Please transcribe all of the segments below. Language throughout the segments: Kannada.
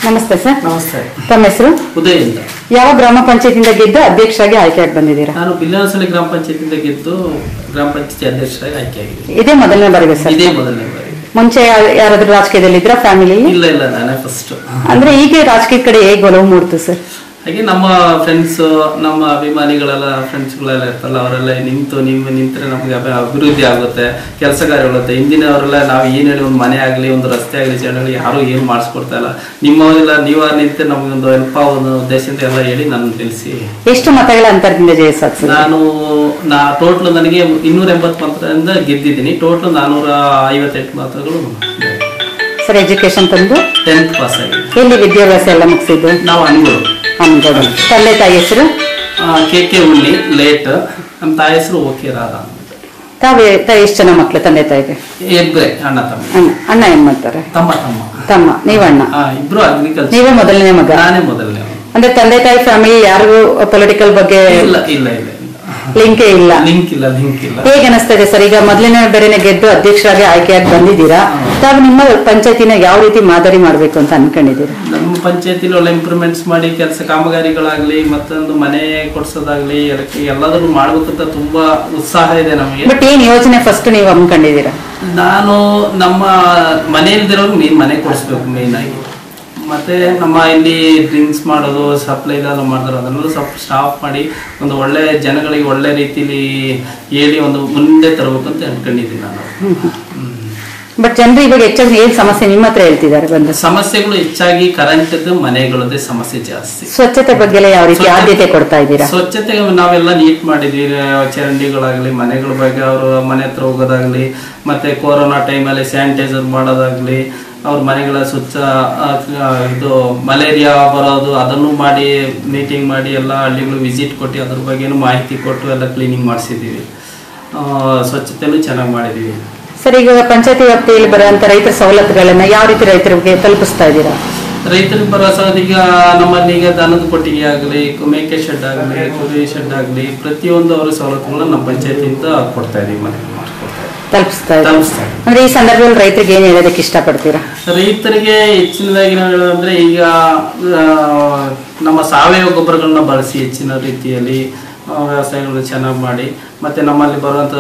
ನಮಸ್ತೆ ಸರ್ ನಮಸ್ತೆ ತಮ್ಮ ಹೆಸರು ಉದಯ್ ಅಂತ ಯಾವ ಗ್ರಾಮ ಪಂಚಾಯತಿಯಿಂದ ಗೆದ್ದು ಅಧ್ಯಕ್ಷರಾಗಿ ಆಯ್ಕೆಯಾಗಿ ಬಂದಿದ್ದೀರಾ ನಾನು ಬಿಲ್ಲನಸಲಿ ಗ್ರಾಮ ಪಂಚಾಯತಿಯಿಂದ ಗೆದ್ದು ಗ್ರಾಮ ಪಂಚಾಯತಿ ಅಧ್ಯಕ್ಷರಾಗಿ ಆಯ್ಕೆಯಾಗಿದ್ದೀನಿ ಇದೇ ಮೊದಲನೇ ಬಾರಿಗೆ ಸರ್ ಇದೇ ಮೊದಲನೇ ಬಾರಿ ಮುಂಚೆ ಯಾ- ಯಾರಾದ್ರೂ ರಾಜಕೀಯದಲ್ಲಿ ಇದ್ರ ಫ್ಯಾಮಿಲಿ ಇಲ್ಲ ಇಲ್ಲ ನಾನೇ ಫಸ್ಟ್ ಅಂದ್ರೆ ಈಗ ರಾಜಕೀಯ ಕಡೆ ಹೇಗೆ ಒಲವು ಮೂಡ್ತು ಸರ್ ಹಾಗೆ ನಮ್ಮ ಫ್ರೆಂಡ್ಸ್ ನಮ್ಮ ಅಭಿಮಾನಿಗಳೆಲ್ಲ ಫ್ರೆಂಡ್ಸ್ಗಳೆಲ್ಲ ಇರ್ತಲ್ಲ ಅವರೆಲ್ಲ ನಿಂತು ನೀವು ನಿಂತರೆ ನಮಗೆ ಅಭಿ- ಅಭಿವೃದ್ಧಿ ಆಗುತ್ತೆ ಕೆಲಸ ಕಾರ್ಯಗೊಳ್ಳುತ್ತೆ ಹಿಂದಿನವರೆಲ್ಲ ನಾವು ಏನು ಹೇಳಿ ಒಂದು ಮನೆ ಆಗಲಿ ಒಂದು ರಸ್ತೆ ಆಗಲಿ ಜನಗಳಿಗೆ ಯಾರು ಏನು ಮಾಡಿಸ್ಕೊಡ್ತಾ ಇಲ್ಲ ನಿಮ್ಮವರೆಲ್ಲ ನೀವ ನಿಂತು ನಮಗೊಂದು ಹೆಲ್ಪ್ ಒಂದು ಉದ್ದೇಶದಿಂದ ಎಲ್ಲ ಹೇಳಿ ನಾನು ತಿಳಿಸಿ ಎಷ್ಟು ಮತಗಳ ಅಂತರದಿಂದ ಜಯ ಸಾಧಿಸಿದ್ರು ನಾನು ನಾ ಟೋಟಲ್ ನನಗೆ ಇನ್ನೂರ ಎಂಬತ್ತು ಮತದಿಂದ ಗೆದ್ದಿದ್ದೀನಿ ಟೋಟಲ್ ನಾನೂರ ಐವತ್ತೆಂಟು ಮತಗಳು ಸರ್ ಎಜುಕೇಶನ್ ತಂದು ಟೆಂತ್ ಪಾಸ್ ಆಗಿದೆ ಎಲ್ಲಿ ವಿದ್ಯಾಭ್ಯಾಸ ಎಲ್ಲ ಮುಗಿಸಿದ್ದು ನಾವು ಅನ್ಗಳು ಹಮ್ಗೌಡ ತಂದೆ ತಾಯಿ ಹೆಸರು ಕೆ ಕೆ ಉಣ್ಣಿ ಲೇಟ್ ನಮ್ಮ ತಾಯಿ ಹೆಸರು ಓಕೆ ರಾಧಾ ತಾವೇ ತಾಯಿ ಎಷ್ಟು ಜನ ಮಕ್ಳು ತಂದೆ ತಾಯಿಗೆ ಇಬ್ರೆ ಅಣ್ಣ ತಮ್ಮ ಅಣ್ಣ ಅಣ್ಣ ಏನ್ ಮಾಡ್ತಾರೆ ತಮ್ಮ ತಮ್ಮ ತಮ್ಮ ನೀವಣ್ಣ ಆ, ಇಬ್ರು ಅಗ್ರಿಕಲ್ಚರ್ ನೀವೇ ಮೊದಲನೇ ಮಗ ನಾನೇ ಮೊದಲನೇ ಅಂದ್ರೆ ತಂದೆ ತಾಯಿ ಫ್ಯಾಮಿಲಿ ಯಾರಿಗೂ ಪೊಲಿಟಿಕಲ್ ಬಗ್ಗೆ ಇಲ್ಲ ಇಲ್ಲ ಇಲ್ಲ ಲಿಂಕೇ ಇಲ್ಲ ಲಿಂಕ್ ಇಲ್ಲ ಲಿಂಕ್ ಇಲ್ಲ ಹೇಗೆ ಅನಿಸ್ತಾ ಇದೆ ಸರ್ ಈಗ ಮೊದಲನೇ ಬೇರೆನೆ ಗೆದ್ದು ಅಧ್ಯಕ್ಷರಾಗಿ ಆಯ್ಕೆಯಾಗಿ ಬಂದಿದ್ದೀರಾ ತಾವು ನಿಮ್ಮ ಪಂಚಾಯತಿನ ಯಾವ ರೀತಿ ಮಾದರಿ ಮಾಡಬೇಕು ಅಂತ ಅನ್ಕೊಂಡಿದ್ದೀರಾ ನಮ್ಮ ಪಂಚಾಯತಿಲಿ ಒಳ್ಳೆ ಇಂಪ್ರೂವ್ಮೆಂಟ್ಸ್ ಮಾಡಿ ಕೆಲಸ ಕಾಮಗಾರಿಗಳಾಗ್ಲಿ ಮತ್ತೊಂದು ಮನೆ ಕೊಡ್ಸೋದಾಗ್ಲಿ ಎಲ್ಲಕ್ಕೆ ಎಲ್ಲದನ್ನು ಮಾಡ್ಬೇಕಂತ ತುಂಬಾ ಉತ್ಸಾಹ ಇದೆ ನಮಗೆ ಬಟ್ ಏನ್ ಯೋಜನೆ ಫಸ್ಟ್ ನೀವು ಹಮ್ಮಿಕೊಂಡಿದ್ದೀರಾ ನಾನು ನಮ್ಮ ಮನೆಯಲ್ದಿರೋರ್ಗೆ ಮೇನ್ ಮನೆ ಕೊಡಿಸ್ಬೇಕು ಮೇನ್ ಆಗಿ ಮತ್ತೆ ನಮ್ಮ ಇಲ್ಲಿ ಡ್ರಿಂಕ್ಸ್ ಮಾಡೋದು ಸಪ್ಲೈ ಇದೆಲ್ಲ ಮಾಡ್ತಾರೆ ಅದನ್ನೆಲ್ಲ ಸ್ವಲ್ಪ ಸ್ಟಾಪ್ ಮಾಡಿ ಒಂದು ಒಳ್ಳೆ ಜನಗಳಿಗೆ ಒಳ್ಳೆ ರೀತಿಲಿ ಹೇಳಿ ಒಂದು ಮುಂದೆ ತರಬೇಕು ಅಂತ ಅನ್ಕೊಂಡಿದ್ದೀನಿ ನಾನು ಹ್ಮ್. ಬಟ್ ಜನರು ಇವಾಗ ಹೆಚ್ಚಾಗಿ ಏನ್ ಸಮಸ್ಯೆ ನಿಮ್ಮ ಹತ್ರ ಹೇಳ್ತಿದ್ದಾರೆ ಬಂದು ಸಮಸ್ಯೆಗಳು ಹೆಚ್ಚಾಗಿ ಕರೆಂಟ್ ಮನೆಗಳದ್ದೇ ಸಮಸ್ಯೆ ಜಾಸ್ತಿ ಸ್ವಚ್ಛತೆ ಬಗ್ಗೆ ಎಲ್ಲ ಯಾವ ರೀತಿ ಆದ್ಯತೆ ಕೊಡ್ತಾ ಇದ್ದೀರಾ ಸ್ವಚ್ಛತೆ ನಾವೆಲ್ಲ ನೀಟ್ ಮಾಡಿದ್ವಿ ಆ, ಚರಂಡಿಗಳಾಗ್ಲಿ ಮನೆಗಳ ಬಗ್ಗೆ ಅವರು ಮನೆ ಹತ್ರ ಹೋಗೋದಾಗ್ಲಿ ಮತ್ತೆ ಕೊರೋನಾ ಟೈಮಲ್ಲಿ ಸ್ಯಾನಿಟೈಸರ್ ಮಾಡೋದಾಗ್ಲಿ ಅವ್ರ ಮನೆಗಳ ಸ್ವಚ್ಛ ಆ, ಆ, ಇದು ಮಲೇರಿಯಾ ಬರೋದು ಅದನ್ನು ಮಾಡಿ ಮೀಟಿಂಗ್ ಮಾಡಿ ಎಲ್ಲ ಹಳ್ಳಿಗಳು ವಿಸಿಟ್ ಕೊಟ್ಟು ಅದ್ರ ಬಗ್ಗೆನೂ ಮಾಹಿತಿ ಕೊಟ್ಟು ಎಲ್ಲ ಕ್ಲೀನಿಂಗ್ ಮಾಡಿಸಿದ್ದೀವಿ ಸ್ವಚ್ಛತೆನೂ ಚೆನ್ನಾಗಿ ಮಾಡಿದ್ದೀವಿ ಸರ್ ಈಗ ಪಂಚಾಯತಿ ವ್ಯಾಪ್ತಿಯಲ್ಲಿ ಬರುವಂತ ರೈತರ ಸವಲತ್ತುಗಳನ್ನ ಯಾವ ರೀತಿ ರೈತರಿಗೆ ತಲುಪಿಸ್ತಾ ಇದ್ದೀರಾ ರೈತರಿಗೆ ಬರೋ ಸಹ ಈಗ ನಮ್ಮಲ್ಲಿ ಈಗ ದನದ ಕೊಟ್ಟಿಗೆ ಆಗಲಿ ಮೇಕೆ ಶೆಡ್ ಆಗಲಿ ಕುರಿ ಶೆಡ್ ಆಗಲಿ ಪ್ರತಿಯೊಂದು ಅವರ ಸವಲತ್ತುಗಳನ್ನ ನಮ್ಮ ಪಂಚಾಯತಿಯಿಂದ ಕೊಡ್ತಾ ಇದೀವಿ ಮನೆ ಮಾಡಿಕೊಡ್ತಾ ಇದೀವಿ. ತಲುಪಿಸ್ತಾ ಇದ್ದೀರಾ ತಲುಪಿಸ್ತಾ ಇದೀವಿ. ಅಂದ್ರೆ ಈ ಸಂದರ್ಭದಲ್ಲಿ ರೈತರಿಗೆ ಏನ್ ಹೇಳೋದಕ್ಕೆ ಇಷ್ಟಪಡ್ತೀರಾ ರೈತರಿಗೆ ಹೆಚ್ಚಿನದಾಗಿ ನಾವು ಹೇಳೋದಂದ್ರೆ ಈಗ ಆ, ನಮ್ಮ ಸಾವಯವ ಗೊಬ್ಬರಗಳನ್ನ ಬಳಸಿ ಹೆಚ್ಚಿನ ರೀತಿಯಲ್ಲಿ ಆ, ವ್ಯವಸಾಯಗಳನ್ನ ಚೆನ್ನಾಗಿ ಮಾಡಿ ಮತ್ತೆ ನಮ್ಮಲ್ಲಿ ಬರುವಂಥ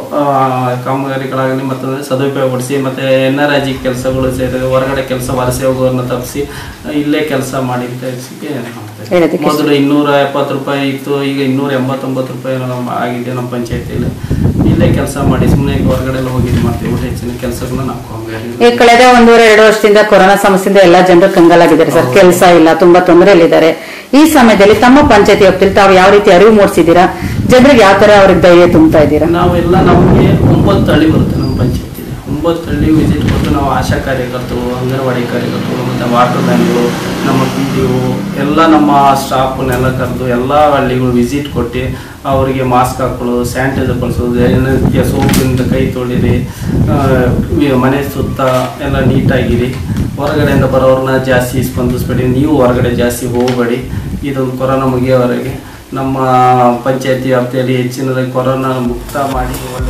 ಕಾಮಗಾರಿಗಳಾಗಲಿ ಮತ್ತು ಸದುಪಯೋಗಪಡಿಸಿ ಮತ್ತೆ ಎನ್ ಆರ್ ಐ ಜಿ ಕೆಲಸಗಳು ಸೇರಿ ಹೊರಗಡೆ ಕೆಲಸ ವಲಸೆ ಹೋಗೋರನ್ನ ತಪ್ಪಿಸಿ ಇಲ್ಲೇ ಕೆಲಸ ಮಾಡಿ ಅಂತ ಹೇಳ್ಸಿಕ್ಕೆ ಮಾಡ್ತಾ ಇದ್ದೀವಿ. ಹೇಳೋದಕ್ಕೆ ಇಷ್ಟ- ಮೊದಲು ಇನ್ನೂರ ಎಪ್ಪತ್ತು ರೂಪಾಯಿ ಇತ್ತು ಈಗ ಇನ್ನೂರ ಎಂಬತ್ತೊಂಬತ್ತು ರೂಪಾಯಿ ನಮ್ಮ ಆಗಿದೆ ನಮ್ಮ ಪಂಚಾಯತಿಯಲ್ಲಿ ಇಲ್ಲೇ ಕೆಲಸ ಮಾಡಿ ಸುಮ್ಮನೆ ಹೊರಗಡೆ ಎಲ್ಲ ಹೋಗಿ ಇದು ಮಾಡ್ತೀವಿ ಹೆಚ್ಚಿನ ಕೆಲಸಗಳನ್ನ ನಾವು ಕಾಮಗಾರಿ ಈ ಕಳೆದ ಒಂದೂವರೆ ಎರಡು ವರ್ಷದಿಂದ ಕೊರೋನಾ ಸಮಸ್ಯೆಯಿಂದ ಎಲ್ಲಾ ಜನರು ಕಂಗಾಲಾಗಿದ್ದಾರೆ ಸರ್ ಕೆಲಸ ಇಲ್ಲ ತುಂಬಾ ತೊಂದರೆಯಲ್ಲಿದ್ದಾರೆ ಈ ಸಮಯದಲ್ಲಿ ತಮ್ಮ ಪಂಚಾಯತಿ ವ್ಯಾಪ್ತಿಯಲ್ಲಿ ತಾವು ಯಾವ ರೀತಿ ಅರಿವು ಮೂಡಿಸಿದ್ದೀರಾ ಜನರಿಗೆ ಯಾವ ತರ ಅವ್ರಿಗೆ ಧೈರ್ಯ ತುಂಬ್ತಾ ಇದ್ದೀರಾ ನಾವೆಲ್ಲ ನಮಗೆ ಒಂಬತ್ತು ಹಳ್ಳಿ ಬರುತ್ತೆ ನಮ್ಮ ಪಂಚಾಯತಿಲಿ ಒಂಬತ್ತು ಹಳ್ಳಿ ವಿಸಿಟ್ ಕೊಟ್ಟು ನಾವು ಆಶಾ ಕಾರ್ಯಕರ್ತರು ಅಂಗನವಾಡಿ ಕಾರ್ಯಕರ್ತರು ಮತ್ತು ವಾಟರ್ ಮ್ಯಾನ್ಗಳು ನಮ್ಮ ಪಿ ಡಿ ಎಲ್ಲ ನಮ್ಮ ಸ್ಟಾಫನ್ನೆಲ್ಲ ಕರೆದು ಎಲ್ಲ ಹಳ್ಳಿಗಳು ವಿಸಿಟ್ ಕೊಟ್ಟು ಅವರಿಗೆ ಮಾಸ್ಕ್ ಹಾಕೊಳ್ಳೋದು ಸ್ಯಾನಿಟೈಸರ್ ಬಳಸೋದು ಏನಕ್ಕೆ ಸೋಪಿಂದ ಕೈ ತೊಳಿರಿ ಆ, ವಿ- ಮನೆ ಸುತ್ತ ಎಲ್ಲ ನೀಟಾಗಿರಿ ಹೊರಗಡೆಯಿಂದ ಬರೋರನ್ನ ಜಾಸ್ತಿ ಸ್ಪಂದಿಸ್ಬೇಡಿ ನೀವು ಹೊರಗಡೆ ಜಾಸ್ತಿ ಹೋಗಬೇಡಿ ಇದೊಂದು ಕೊರೋನಾ ಮುಗಿಯೋವರೆಗೆ ನಮ್ಮ ಪಂಚಾಯತಿ ವ್ಯಾಪ್ತಿಯಲ್ಲಿ ಹೆಚ್ಚಿನದಾಗಿ ಕೊರೋನಾ ಮುಕ್ತ ಮಾಡಿ ಒಳ್ಳೆ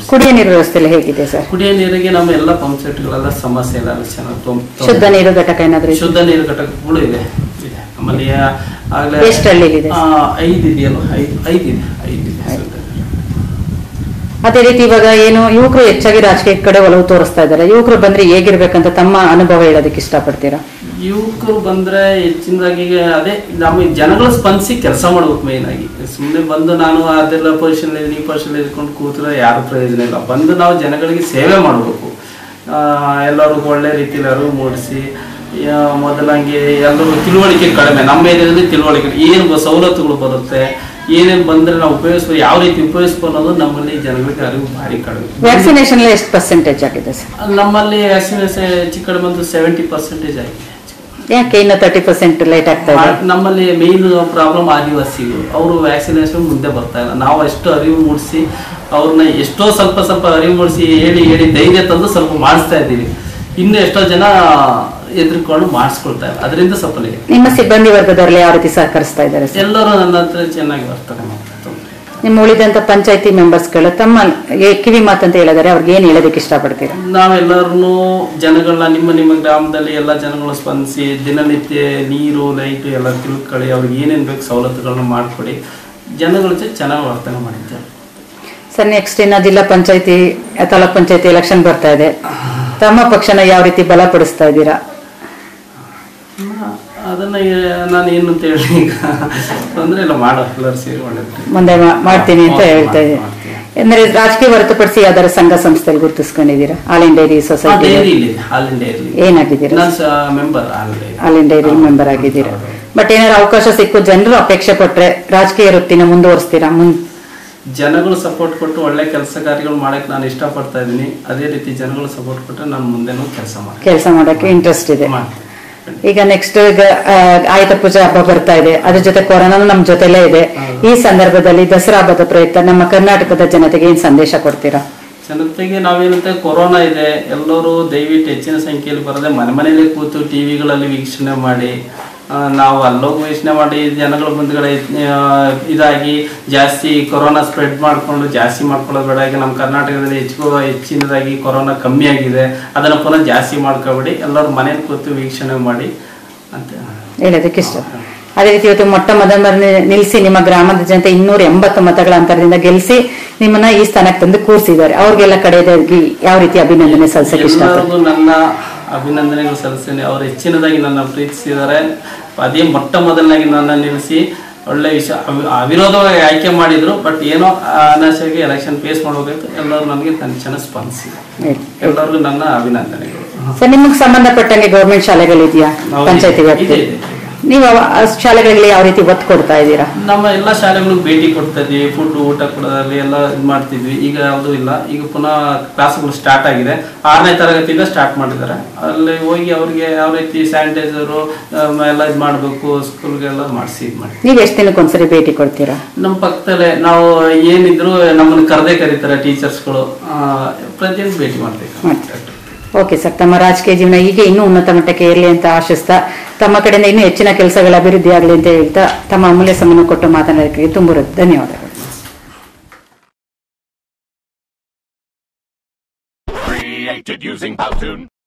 ಕುಡಿಯೋ ನೀರು ವ್ಯವಸ್ಥೆ ಎಲ್ಲ ಹೇಗಿದೆ ಸರ್ ಕುಡಿಯೋ ನೀರಿಗೆ ನಮ್ಮ ಎಲ್ಲ ಪಂಪ್ ಸೆಟ್ಗಳೆಲ್ಲ ಸಮಸ್ಯೆ ಇಲ್ಲ ಅಲ್ಲಿ ಚೆನ್ನಾಗಿ ತೊಂ- ತೊಂ- ಶುದ್ಧ ನೀರು ಘಟಕ ಏನಾದ್ರು ಇದೆಯಾ? ಶುದ್ಧ ನೀರು ಘಟಕಗಳು ಇದೆ ಇದೆ ನಮ್ಮಲ್ಲಿ ಆಗ್ಲೇ ಎಷ್ಟು ಹಳ್ಳಿಲಿದೆ ಆ, ಐದು ಇದೆಯಲ್ಲ ಐದು ಐದಿದೆ ಐದಿದೆ ಶುದ್ಧ ನೀರು. ಅದೇ ರೀತಿ ಇವಾಗ ಏನು ಯುವಕರು ಹೆಚ್ಚಾಗಿ ರಾಜಕೀಯ ಕಡೆ ಒಲವು ತೋರಿಸ್ತಾ ಇದ್ದಾರೆ ಯುವಕರು ಬಂದ್ರೆ ಹೇಗಿರ್ಬೇಕಂತ ತಮ್ಮ ಅನುಭವ ಹೇಳೋದಕ್ಕೆ ಇಷ್ಟಪಡ್ತೀರಾ ಯುವಕರು ಬಂದ್ರೆ ಹೆಚ್ಚಿನದಾಗಿ ಈಗ ಅದೇ ನಮ್ಮ ಜನಗಳು ಸ್ಪಂದಿಸಿ ಕೆಲಸ ಮಾಡ್ಬೇಕು ಮೇನ್ ಆಗಿ ಸುಮ್ಮನೆ ಬಂದು ನಾನು ಅದೆಲ್ಲ ಪೊಸಿಷನ್ ಈ ಪೊಸಿಷನ್ ಇದ್ಕೊಂಡು ಕೂತ್ರೆ ಯಾರು ಪ್ರಯೋಜನ ಇಲ್ಲ ಬಂದು ನಾವು ಜನಗಳಿಗೆ ಸೇವೆ ಮಾಡಬೇಕು ಎಲ್ಲರಿಗೂ ಒಳ್ಳೆ ರೀತಿಯಲ್ಲಿ ಅರಿವು ಮೂಡಿಸಿ ಯಾ- ಮೊದಲಂಗೆ ಎಲ್ಲರೂ ತಿಳುವಳಿಕೆ ಕಡಿಮೆ ನಮ್ಮ ಏರಿಯಾದಲ್ಲಿ ತಿಳುವಳಿಕೆ ಏನು ಸವಲತ್ತುಗಳು ಬರುತ್ತೆ ಏನೇನು ಬಂದ್ರೆ ನಾವು ಉಪಯೋಗಿಸ್ಬೋದು ಯಾವ ರೀತಿ ಉಪಯೋಗಿಸ್ಬೋದು ಅನ್ನೋದು ನಮ್ಮಲ್ಲಿ ಜನಗಳಿಗೆ ಅರಿವು ಭಾರಿ ಕಡಿಮೆ ವ್ಯಾಕ್ಸಿನೇಷನ್ ಎಷ್ಟು ಪರ್ಸೆಂಟೇಜ್ ಆಗಿದೆ ಸರ್ ನಮ್ಮಲ್ಲಿ ವ್ಯಾಕ್ಸಿನೇಷನ್ ಹೆಚ್ಚು ಕಡಿಮೆ ಒಂದು ಸೆವೆಂಟಿ ಪರ್ಸೆಂಟೇಜ್ ಆಗಿದೆ ಯಾಕೆ ಇನ್ನು ತರ್ಟಿ ಪರ್ಸೆಂಟ್ ಲೈಟ್ ಆಗ್ತಾ ಇದೆ ಆ- ನಮ್ಮಲ್ಲಿ ಮೇನ್ ಪ್ರಾಬ್ಲಮ್ ಆದಿವಾಸಿಗಳು ಅವರು ವ್ಯಾಕ್ಸಿನೇಷನ್ ಮುಂದೆ ಬರ್ತಾ ಇಲ್ಲ ನಾವು ಎಷ್ಟು ಅರಿವು ಮೂಡಿಸಿ ಅವ್ರನ್ನ ಎಷ್ಟೋ ಸ್ವಲ್ಪ ಸ್ವಲ್ಪ ಅರಿವು ಮೂಡಿಸಿ ಹೇಳಿ ಹೇಳಿ ಧೈರ್ಯ ತಂದು ಸ್ವಲ್ಪ ಮಾಡಿಸ್ತಾ ಇದ್ದೀವಿ ಇನ್ನು ಎಷ್ಟೋ ಜನ ಎದುರ್ಕೊಂಡು ಮಾಡಿಸ್ಕೊಳ್ತಾ ಇಲ್ಲ ಅದರಿಂದ ಸ್ವಲ್ಪ late. ನಿಮ್ಮ ಸಿಬ್ಬಂದಿ ವರ್ಗದವರಲ್ಲಿ ಯಾವ ರೀತಿ ಸಹಕರಿಸ್ತಾ ಇದ್ದಾರೆ ಸರ್ ಎಲ್ಲರೂ ನನ್ನ ಹತ್ರ ಚೆನ್ನಾಗಿ ವರ್ತನೆ ಮಾಡ್ತಾರೆ ತೊಂದ್ರೆ ಇಲ್ಲ. ನಿಮ್ಮ ಉಳಿದಂತ ಪಂಚಾಯತಿ ಮೆಂಬರ್ಸ್ಗಳು ತಮ್ಮ ಏ- ಕಿವಿ ಮಾತಂತ ಹೇಳಿದರೆ ಅವ್ರಿಗೆ ಏನ್ ಹೇಳೋದಕ್ಕೆ ಇಷ್ಟಪಡ್ತೀರಾ ನಾವೆಲ್ಲರೂ ಜನಗಳನ್ನ ನಿಮ್ಮ ನಿಮ್ಮ ಗ್ರಾಮದಲ್ಲಿ ಎಲ್ಲ ಜನಗಳು ಸ್ಪಂದಿಸಿ ದಿನನಿತ್ಯ ನೀರು ಲೈಟು ಎಲ್ಲ ತಿಳ್ಕೊಳ್ಳಿ ಅವ್ರಿಗೆ ಏನೇನು ಬೇಕು ಸವಲತ್ತುಗಳನ್ನ ಮಾಡಿಕೊಡಿ ಜನಗಳ ಜೊತೆ ಚೆನ್ನಾಗಿ ವರ್ತನೆ ಮಾಡಿದ್ದಾರೆ ಸರ್ ನೆಕ್ಸ್ಟ್ ಇನ್ನ ಜಿಲ್ಲಾ ಪಂಚಾಯತಿ ತಾಲೂಕ್ ಪಂಚಾಯತಿ ಎಲೆಕ್ಷನ್ ಬರ್ತಾ ಇದೆ ತಮ್ಮ ಪಕ್ಷನ ಯಾವ ರೀತಿ ಬಲಪಡಿಸ್ತಾ ಇದ್ದೀರಾ ನಾ- ಅದನ್ನ ಏ- ನಾನು ಏನು ಅಂತ ಹೇಳಿ ಈಗ ತೊಂದರೆ ಇಲ್ಲ ಮಾಡೋ ಎಲ್ಲರೂ ಸೇರಿ ಒಳ್ಳೇದು ಮುಂದೆ ಮಾ- ಮಾಡ್ತೀನಿ ಅಂತ ಮಾಡ್ತೀನಿ, ಹೇಳ್ತಾ ಇದ್ದೀನಿ ಮಾಡ್ತೀನಿ. ಅಂದ್ರೆ ರಾಜಕೀಯ ಹೊರತುಪಡಿಸಿ ಯಾವ್ದಾದ್ರು ಸಂಘ ಸಂಸ್ಥೆಯಲ್ಲಿ ಗುರುತಿಸ್ಕೊಂಡಿದ್ದೀರಾ all India dairy society dairy ಇಲ್ಲಿ ಹಾಲಿನ ಡೈರಿ ಏನಾಗಿದ್ದೀರಾ ನಾನು ಮೆಂಬರ್ ಹಾಲಿನ dairy all India dairy member ಆಗಿದ್ದೀರಾ ಬಟ್ ಏನಾದ್ರು ಅವಕಾಶ ಸಿಕ್ಕು ಜನರು ಅಪೇಕ್ಷೆ ಪಟ್ರೆ ರಾಜಕೀಯ ವೃತ್ತಿನ ಮುಂದುವರಿಸ್ತೀರಾ ಮುನ್ ಜನಗಳು ಸಪೋರ್ಟ್ ಕೊಟ್ಟು ಒಳ್ಳೆ ಕೆಲಸ ಕಾರ್ಯಗಳು ಮಾಡಕ್ಕೆ ನಾನು ಇಷ್ಟಪಡ್ತಾ ಇದ್ದೀನಿ ಅದೇ ರೀತಿ ಜನಗಳು ಸಪೋರ್ಟ್ ಕೊಟ್ಟರೆ ನಾನು ಮುಂದೆನೂ ಕೆಲಸ ಮಾಡ್ತೀನಿ ಕೆಲಸ ಮಾಡಕ್ಕೆ ಇಂಟ್ರೆಸ್ಟ್ ಇದೆ ಮಾಡ್ತೀನಿ. ಈಗ ನೆಕ್ಸ್ಟ್ ಈಗ ಆ, ಆಯುಧ ಪೂಜಾ ಹಬ್ಬ ಬರ್ತಾ ಇದೆ ಅದ್ರ ಜೊತೆ ಕೊರೋನಾನು ನಮ್ ಜೊತೆಲೇ ಇದೆ ಈ ಸಂದರ್ಭದಲ್ಲಿ ದಸರಾ ಹಬ್ಬದ ಪ್ರಯುಕ್ತ ನಮ್ಮ ಕರ್ನಾಟಕದ ಜನತೆಗೆ ಏನ್ ಸಂದೇಶ ಕೊಡ್ತೀರಾ ಜನತೆಗೆ ನಾವೇನಂತೆ ಕೊರೋನಾ ಇದೆ ಎಲ್ಲರೂ ದಯವಿಟ್ಟು ಹೆಚ್ಚಿನ ಸಂಖ್ಯೆಯಲ್ಲಿ ಬರದೆ ಮನೆ ಮನೆಯಲ್ಲೇ ಕೂತು ಟಿವಿಗಳಲ್ಲಿ ವೀಕ್ಷಣೆ ಮಾಡಿ ಆ, ನಾವು ಅಲ್ಲೋಗಿ ವೀಕ್ಷಣೆ ಮಾಡಿ ಜನಗಳ ಮುಂದ್ಗಡೆ ಆ, ಇದಾಗಿ ಜಾಸ್ತಿ ಕೊರೋನಾ ಸ್ಪ್ರೆಡ್ ಮಾಡಿಕೊಂಡು ಜಾಸ್ತಿ ಮಾಡ್ಕೊಳ್ಳೋದು ಬೇಡ ಈಗ ನಮ್ಮ ಕರ್ನಾಟಕದಲ್ಲಿ ಹೆಚ್ಚು ಹೆಚ್ಚಿನದಾಗಿ ಕೊರೋನಾ ಕಮ್ಮಿ ಆಗಿದೆ ಅದನ್ನು ಪುನಃ ಜಾಸ್ತಿ ಮಾಡ್ಕೊಬೇಡಿ ಎಲ್ಲರೂ ಮನೇಲಿ ಕೂತು ವೀಕ್ಷಣೆ ಮಾಡಿ ಅಂತ ಹೇಳೋದಕ್ಕೆ ಇಷ್ಟ ಅದೇ ರೀತಿ ಇವತ್ತು ಮೊಟ್ಟ ಮೊದಲ ನಿಲ್ಲಿಸಿ ನಿಮ್ಮ ಗ್ರಾಮದ ಜನತೆ ಇನ್ನೂರ ಎಂಬತ್ತು ಮತಗಳ ಅಂತರದಿಂದ ಗೆಲ್ಲಿಸಿ ನಿಮ್ಮನ್ನ ಈ ಸ್ಥಾನಕ್ಕೆ ತಂದು ಕೂರಿಸಿದ್ದಾರೆ ಅವ್ರಿಗೆಲ್ಲ ಕಡೆಯದಾಗಿ ಯಾವ ರೀತಿ ಅಭಿನಂದನೆ ಸಲ್ಲಿಸಕ್ಕೆ ಇಷ್ಟಪಡ್ತಾರೆ ಎಲ್ಲರಿಗೂ ನನ್ನ ಅಭಿನಂದನೆಗಳು ಸಲ್ಲಿಸ್ತೇನೆ ಅವರು ಹೆಚ್ಚಿನದಾಗಿ ನನ್ನ ಪ್ರೀತಿಸಿದ್ದಾರೆ ಅದೇ ಮೊಟ್ಟ ಮೊದಲನಾಗಿ ನನ್ನ ನಿಲ್ಲಿಸಿ ಒಳ್ಳೆ ವಿಷಯ ಅವಿ- ಅವಿರೋಧವಾಗಿ ಆಯ್ಕೆ ಮಾಡಿದ್ರು ಬಟ್ ಏನೋ ಅನಾಶಾಗಿ ಎಲೆಕ್ಷನ್ ಫೇಸ್ ಮಾಡಬೇಕಾಯ್ತು ಎಲ್ಲರೂ ನನಗೆ ನನ್ನ ಚೆನ್ನಾಗಿ ಸ್ಪಂದಿಸಿದ್ದಾರೆ ಎಲ್ಲರಿಗೂ ನನ್ನ ಅಭಿನಂದನೆಗಳು ಸರ್ ನಿಮಗೆ ಸಂಬಂಧಪಟ್ಟಂಗೆ ಗೌರ್ಮೆಂಟ್ ಶಾಲೆಗಳಿದೆಯಾ ಹೌದು, ಪಂಚಾಯತಿ ಇದೆ, ವ್ಯಾಪ್ತಿ ಇದೆ, ಇದೆ. ನೀವು ಅವ- ಆ ಶಾಲೆಗಳಿಗೆ ಯಾವ ರೀತಿ ಒತ್ತು ಕೊಡ್ತಾ ಇದ್ದೀರಾ ನಮ್ಮ ಎಲ್ಲ ಶಾಲೆಗಳಿಗೆ ಭೇಟಿ ಕೊಡ್ತಾ ಇದ್ವಿ ಫುಡ್ ಊಟ ಕೊಡೋದ್ರಲ್ಲಿ ಎಲ್ಲ ಇದು ಮಾಡ್ತಿದ್ವಿ ಈಗ ಯಾವುದೂ ಇಲ್ಲ ಈಗ ಪುನಃ ಕ್ಲಾಸ್ಗಳು ಸ್ಟಾರ್ಟ್ ಆಗಿದೆ ಆರನೇ ತರಗತಿಯಿಂದ ಸ್ಟಾರ್ಟ್ ಮಾಡಿದ್ದಾರೆ ಅಲ್ಲಿ ಹೋಗಿ ಅವ್ರಿಗೆ ಯಾವ ರೀತಿ ಸ್ಯಾನಿಟೈಸರು ಎಲ್ಲ ಇದು ಮಾಡಬೇಕು ಸ್ಕೂಲ್ಗೆಲ್ಲ ಮಾಡಿಸಿ ಇದು ಮಾಡಿ ನೀವು ಎಷ್ಟು ದಿನಕ್ಕೊಂದ್ಸರಿ ಭೇಟಿ ಕೊಡ್ತೀರಾ ನಮ್ಮ ಪಕ್ಕದಲ್ಲೇ ನಾವು ಏನಿದ್ರು ನಮ್ಮನ್ನು ಕರೆದೇ ಕರೀತಾರೆ ಟೀಚರ್ಸ್ಗಳು ಪ್ರತಿಯೊಂದು ಭೇಟಿ ಮಾಡ್ತೀವಿ ಮಾಡ್ತೀವಿ. ಓಕೆ ಸರ್ ತಮ್ಮ ರಾಜಕೀಯ ಜೀವನ ಹೀಗೆ ಇನ್ನೂ ಉನ್ನತ ಮಟ್ಟಕ್ಕೆ ಇರಲಿ ಅಂತ ಆಶಿಸ್ತಾ ತಮ್ಮ ಕಡೆಯಿಂದ ಇನ್ನೂ ಹೆಚ್ಚಿನ ಕೆಲಸಗಳ ಅಭಿವೃದ್ಧಿ ಆಗಲಿ ಅಂತ ಹೇಳ್ತಾ ತಮ್ಮ ಅಮೂಲ್ಯ ಸಮಯ ಕೊಟ್ಟು ಮಾತನಾಡೋದಕ್ಕೆ ತುಂಬ ಧನ್ಯವಾದಗಳು Created using Powtoon.